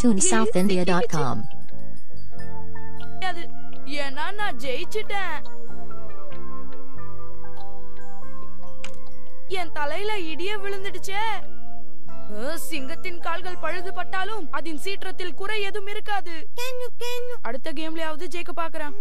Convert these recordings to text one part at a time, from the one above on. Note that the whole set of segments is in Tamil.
TuneSouthIndia.com. அது ஏன்னா நான் ஜெயிச்சிட்டேன் என் தலையில இடியே விழுந்துடுச்சே அஹ், சிங்கத்தின் கால்கள் பழுது பட்டாலும் அதன் சீற்றத்தில் குறை எதுவும் இருக்காது அடுத்த கேம்லயாவது ஜெயிக்க பாக்குறேன்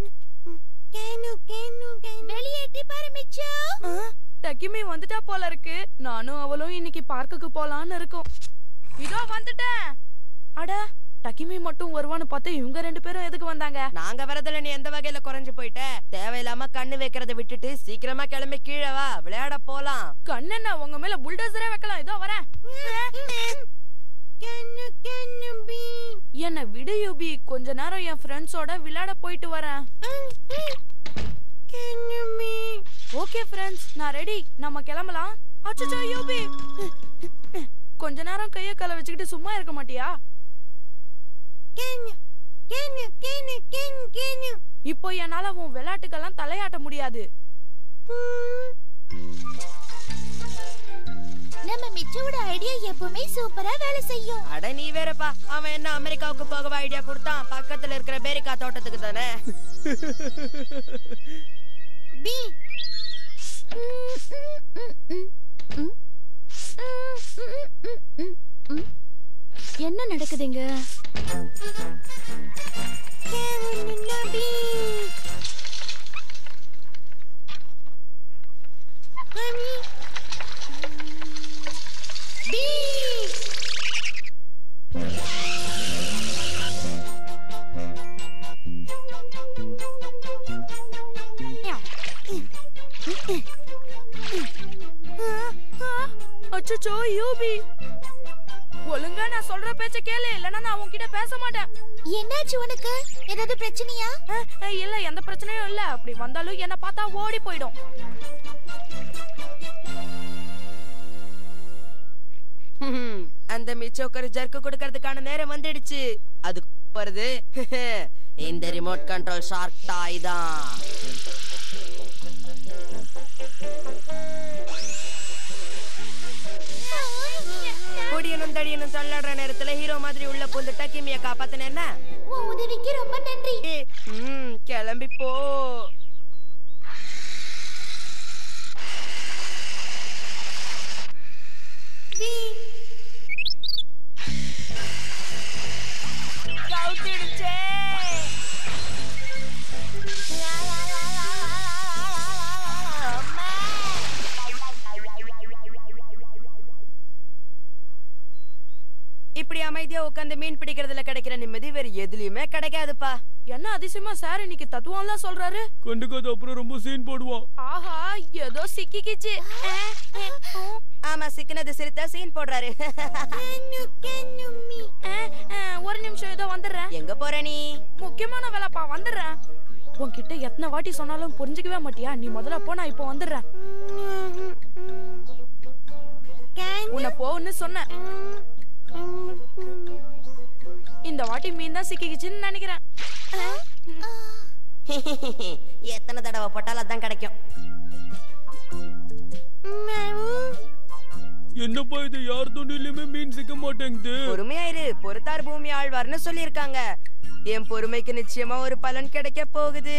வெளியேட்டி பாரு மிச்சு டக்கிமி வந்துட்டா போல இருக்கு நானும் அவளும் இன்னைக்கு பார்க்குக்கு போலான்னு இருக்கோம் இதோ வந்துட்டேன் அட டக்கிமி மட்டும் வருவான்னு பார்த்தா இவங்க ரெண்டு பேரும் எதுக்கு வந்தாங்க நாங்க வரதுல நீ எந்த வகையில குறைஞ்சு போயிட்ட தேவையில்லாம கண்ணு வைக்கிறத விட்டுட்டு சீக்கிரமா கிளம்பி கீழே வா விளையாட போலாம் கண்ணென்ன உங்க மேல புல்டோசரே வைக்கலாம் இதோ வரேன் என்ன விடு யூபி கொஞ்ச நேரம் என் ஃப்ரெண்ட்ஸோட விளையாட போயிட்டு வரேன் ஓகே ஃப்ரெண்ட்ஸ் நான் ரெடி நம்ம கிளம்பலாம் அச்சச்சோ யூபி கொஞ்ச நேரம் கைய கால வச்சுக்கிட்டு சும்மா இருக்க மாட்டியா இப்போ என்னால உன் விளையாட்டுக்கெல்லாம் தலையாட்ட முடியாது நம்ம மிச்சுவோட ஐடியா எப்பவுமே சூப்பரா வேலை செய்யும் அட நீ வேறப்பா அவன் என்ன அமெரிக்காவுக்கு போகவா ஐடியா கொடுத்தான் பக்கத்துல இருக்கிற பேரிக்கா தோட்டத்துக்கு தானே பி என்ன நடக்குதுங்க அச்சச்சோ யூபி ஒழுங்கா நான் சொல்ற பேச்ச கேளு இல்லனா நான் உன்கிட்ட பேச மாட்டேன் என்னாச்சு உனக்கு ஏதாவது பிரச்சனையா அஹ், அஹ், இல்ல எந்த பிரச்சனையும் இல்ல அப்படி வந்தாலும் என்ன பார்த்தா ஓடி போயிடும் ஹம், அந்த மிச்சோக்கர் ஜர்க்கு கொடுக்கறதுக்கான நேரம் வந்துடுச்சு அது வருது இந்த ரிமோட் கண்ட்ரோல் ஷார்க் டாய் தான் கொடியனும் தடியனும் தள்ளாடுற நேரத்துல ஹீரோ மாதிரி உள்ள புந்து டக்கிமிய காப்பாத்தினேன்னா உன் உதவிக்கு ரொம்ப நன்றி ம் கிளம்பி போ கவுத்திடுச்சே இப்படி அமைதியா உட்காந்து மீன் பிடிக்கிறதுல கிடைக்கிற நிம்மதி வேற எதுலயுமே கிடைக்காதுப்பா என்ன அதிசயமா சார் இன்னைக்கு தத்துவம்லாம் சொல்றாரு கண்டுக்காத அப்புறம் ரொம்ப சீன் போடுவான் ஆஹா ஏதோ சிக்கிக்கிச்சு அஹ், அஹ், அஹ். ஆமா சிக்கனது சிரித்தா சீன் போடுறாரு அஹ், அஹ், ஒரு நிமிஷம் ஏதோ வந்துடுறேன் எங்க போற நீ முக்கியமான வேலைப்பா வந்துடுறேன் உன்கிட்ட எத்தனை வாட்டி சொன்னாலும் புரிஞ்சுக்கவே மாட்டியா நீ முதல்ல போ நான் இப்போ வந்துடுறேன் உன்னை போன்னு சொன்னேன் இந்த வாட்டி மீன் தான் சிக்கிக்கிச்சுன்னு நினைக்கிறேன் எத்தனை தடவை போட்டாலும் அதான் கிடைக்கும் என்னப்பா இது யார் துணிலையுமே மீன் சிக்க மாட்டேங்குது பொறுமையாயிரு பொறுத்தார் பூமி ஆழ்வார்னு சொல்லியிருக்காங்க என் பொறுமைக்கு நிச்சயமா ஒரு பலன் கிடைக்க போகுது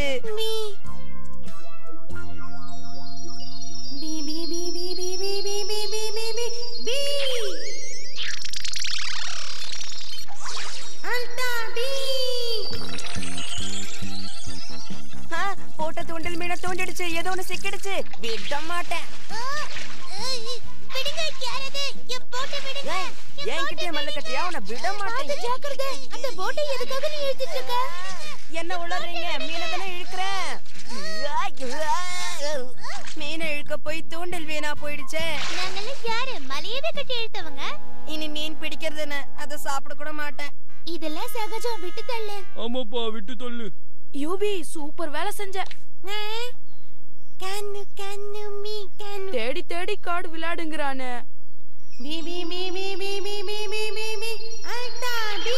ஆ, போட்ட தூண்டில் மீனை தூண்டிடுச்சு ஏதோ ஒண்ணு சிக்கிடுச்சு விட மாட்டேன் விடுங்க யாரது என் போட்டை விடுங்க ஏய், என்கிட்டயே மல்ல கட்டியா உன்னை விட மாட்டேன் ஜாக்கிரதை அந்த போட்டை எதுக்காக நீ இழுத்துட்டு இருக்க என்ன உளறீங்க மீனை தானே இழுக்கிறேன் மீனை இழுக்க போய் தூண்டில் வீணா போயிடுச்சே நாங்கெல்லாம் யாரு மலையவே கட்டி இழுத்தவங்க இனி மீன் பிடிக்கிறதுன்னு அதை சாப்பிட கூட மாட்டேன் இதெல்லாம் சகஜம் விட்டு தள்ளு ஆமாப்பா விட்டு தொல்லு யூபி சூப்பர் வேலை செஞ்ச கண்ணு கண்ணு மீ கண்ணு தேடி தேடி காடு விளையாடுங்கிறானே பி பி பி பி பி பி பி பி பி பி அல்டா பி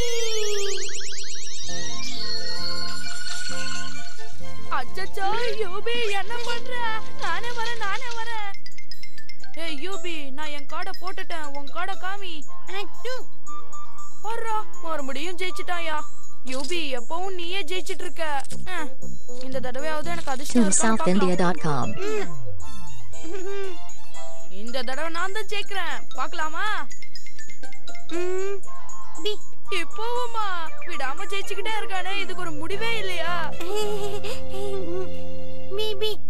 அச்சச்சோ யூபி என்ன பண்ற நானே வரேன் நானே வரேன் ஏய் யூபி நான் என் காடை போட்டுட்டேன் உன் காடை காமி அட்டு அர்ரா மறுபடியும் ஜெயிச்சிட்டாயா யூபி எப்பவும் நீயே ஜெயிச்சிட்டு இருக்க அஹ், இந்த தடவையாவது எனக்கு அதிர்ஷ்டம் இருக்கான்னு பார்க்கலாம். TuneSouthIndia.com. இந்த தடவை நான் தான் ஜெயிக்கிறேன் பார்க்கலாமா ம், பி இப்போவுமா விடாம ஜெயிச்சுக்கிட்டே இருக்கானே இதுக்கு ஒரு முடிவே இல்லையா பி பி